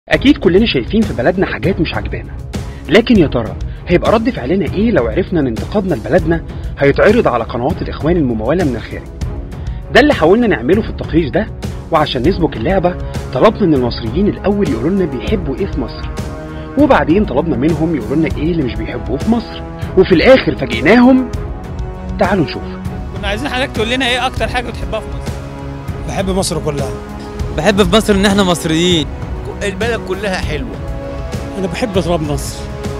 أكيد كلنا شايفين في بلدنا حاجات مش عجبانا لكن يا ترى هيبقى رد فعلنا إيه لو عرفنا إن انتقادنا لبلدنا هيتعرض على قنوات الإخوان الممولة من الخارج ده اللي حاولنا نعمله في التقرير ده وعشان نسبك اللعبة طلبنا من المصريين الأول يقولوا لنا بيحبوا إيه في مصر وبعدين طلبنا منهم يقولوا لنا إيه اللي مش بيحبوه في مصر وفي الآخر فاجئناهم تعالوا نشوف كنا عايزين حضرتك تقول لنا ايه اكتر حاجه بتحبها في مصر بحب مصر كلها بحب في مصر ان احنا مصريين البلد كلها حلوه انا بحب تراب مصر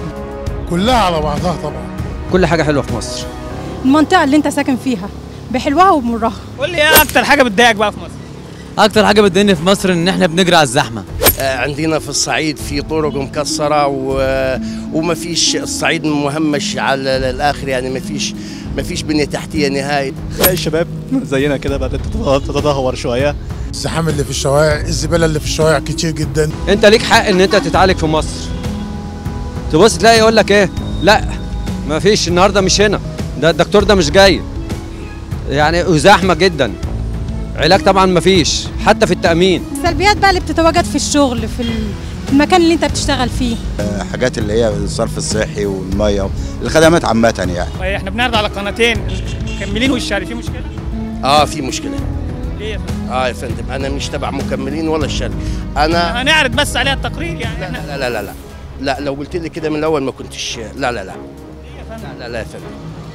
كلها على بعضها طبعا كل حاجه حلوه في مصر المنطقة اللي انت ساكن فيها بحلوها وبمرها قول لي ايه اكتر حاجه بتضايقك بقى في مصر اكتر حاجه بتضايقني في مصر ان احنا بنجري على الزحمه آه، عندنا في الصعيد في طرق مكسره و... وما فيش الصعيد مهمش على الاخر يعني ما فيش ما فيش بنيه تحتيه نهائي تلاقي الشباب زينا كده بدات تتدهور شويه الزحام اللي في الشوارع الزباله اللي في الشوارع كتير جدا انت ليك حق ان انت تتعالج في مصر تبص تلاقي يقول لك ايه لا ما فيش النهارده مش هنا ده الدكتور ده مش جاي يعني وزحمه جدا علاج طبعا ما فيش حتى في التامين السلبيات بقى اللي بتتواجد في الشغل في المكان اللي انت بتشتغل فيه حاجات اللي هي الصرف الصحي والميه الخدمات عامه يعني طيب احنا بنعرض على قناتين مكملين والشاري في مشكله اه في مشكله ليه يا فندم؟ اه يا فندم انا مش تبع مكملين ولا الشركه انا هنعرض بس عليها التقرير يعني لا احنا لا لا لا لا لا لو قلت لي كده من الاول ما كنتش لا لا لا لا لا لا يا فندم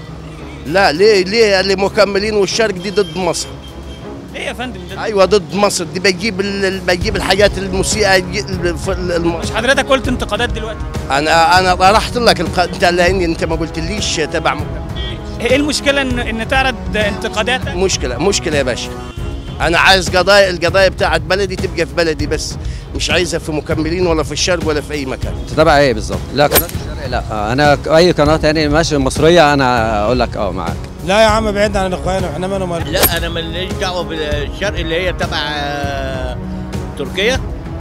لا ليه ليه اللي مكملين والشرق دي ضد مصر ليه يا فندم ده ايوه ضد مصر دي بتجيب ال- بتجيب الحاجات المسيئه الج- في ال- الم- مش حضرتك قلت انتقادات دلوقتي انا انا طرحت لك الق... انت لاني انت ما قلتليش تبع مكمل. ايه المشكله ان ان تعرض انتقاداتك مشكله مشكله يا باشا انا عايز قضايا القضايا بتاعت بلدي تبقى في بلدي بس مش عايزها في مكملين ولا في الشرق ولا في اي مكان انت تابع ايه بالظبط لا قناه الشرق لا انا اي قناه تاني ماشي مصريه انا اقول لك اه معاك لا يا عم بعدنا عن اخواننا احنا مالنا مال لا انا ماليش دعوه بالشرق اللي هي تبع آه، تركيا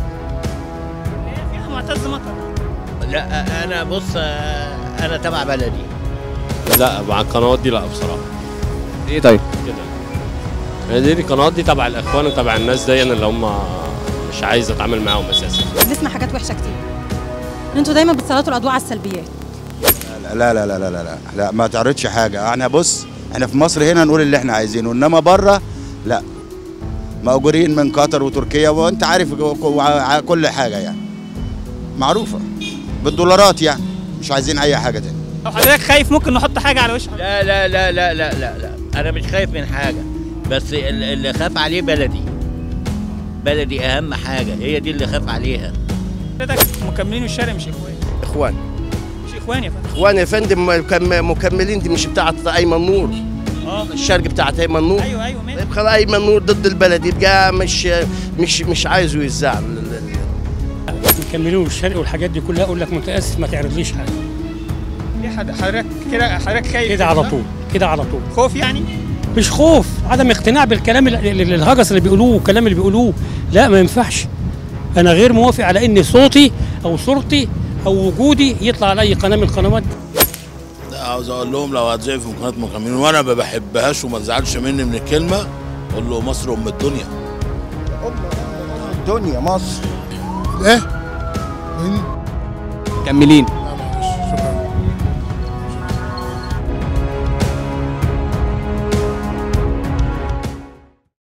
فيها معتز مطر لا انا بص آه، انا تبع بلدي لا مع القنوات دي لا بصراحه ايه طيب كده هي دي القنوات دي تبع الاخوان وتبع الناس دي اللي هم مش عايز اتعامل معاهم اساسا بنسمع حاجات وحشة كتير انتوا دايما بتسلطوا الاضواء على السلبيات لا لا لا لا لا لا, لا ما تعرضش حاجه احنا بص احنا في مصر هنا نقول اللي احنا عايزينه انما بره لا مأجورين من قطر وتركيا وانت عارف وع- كل حاجه يعني معروفه بالدولارات يعني مش عايزين اي حاجه تاني لو حضرتك خايف ممكن نحط حاجه على وشك لا لا لا لا لا لا لا انا مش خايف من حاجه بس ال- اللي خاف عليه بلدي بلدي اهم حاجه هي دي اللي خاف عليها حضرتك مكملين والشارع مش اخوان اخوان مش اخوان يا فندم اخوان يا فندم مكم- مكملين دي مش بتاعت ايمن نور اه الشرق بتاعت ايمن نور ايوه ايوه ماشي طيب خلاص ايمن نور ضد البلد يبقى مش مش مش عايزه يزعل مكملين والشرق والحاجات دي كلها اقول لك متاسف ما تعرضليش حاجه ليه حد- حضرتك كده حضرتك خايف كده على صح؟ طول كده على طول خوف يعني مش خوف عدم اقتناع بالكلام ال- ال- الهجس اللي بيقولوه والكلام اللي بيقولوه لا ما ينفعش انا غير موافق على ان صوتي او صورتي او وجودي يطلع على اي قناه من القنوات دي. عاوز اقول لهم لو هتزعل في قناه مكملين وانا ما بحبهاش وما تزعلش مني من الكلمه اقول له مصر ام الدنيا الدنيا مصر ايه من مكملين